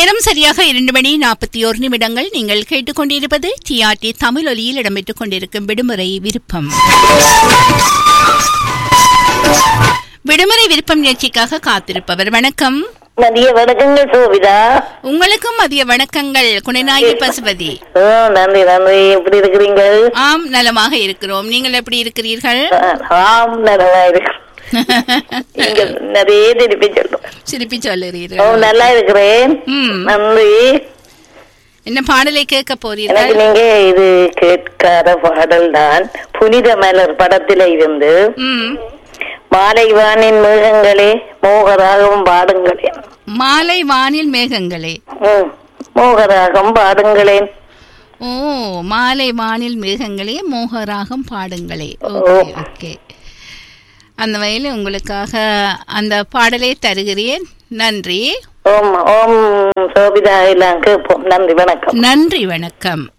நேரம் சரியாக இரண்டு மணி நாற்பத்தி ஓரு நிமிடங்கள் நீங்கள் கேட்டுக்கொண்டிருப்பது டிஆர்டி தமிழ் ஒலியில் இடம்பெற்றுக் கொண்டிருக்கும் விடுமுறை விருப்பம் விடுமுறை விருப்பம் நிகழ்ச்சிக்காக காத்திருப்பவர் வணக்கம் மதிய வணக்கங்கள் சோபிதா உங்களுக்கும் மதிய வணக்கங்கள் குணநாயகி பசுபதி ஓ நன்றி நன்றி எப்படி இருக்கிறீங்க ஆம் நலமாக இருக்கிறோம் நீங்கள் எப்படி இருக்கிறீர்கள் ஆம் நல்லா இருக்கு நீங்க நிறைய திருப்பி சொல்றோம் சிரிப்பி ஓ சொல்லுகிறீர்கள் நல்லா இருக்கிறேன் ம். நன்றி என்ன பாடலை கேட்க எனக்கு போறீர்கள் நீங்க இது கேட்காத பாடல் தான் புனித மலர் படத்தில இருந்து ம் மாலை வானின் மேகங்களே மோகராகம் பாடுங்களேன் மாலை வானில் மேகங்களே ம், மோகராகம் பாடுங்களேன் ஓ மாலை வானில் மேகங்களே மோகராகம் பாடுங்களே ஓகே ஓகே அந்த வகையில் உங்களுக்காக அந்த பாடலை தருகிறேன் நன்றி ஓம் ஓம் சோபிதா எல்லாம் கேட்போம் நன்றி வணக்கம் நன்றி வணக்கம்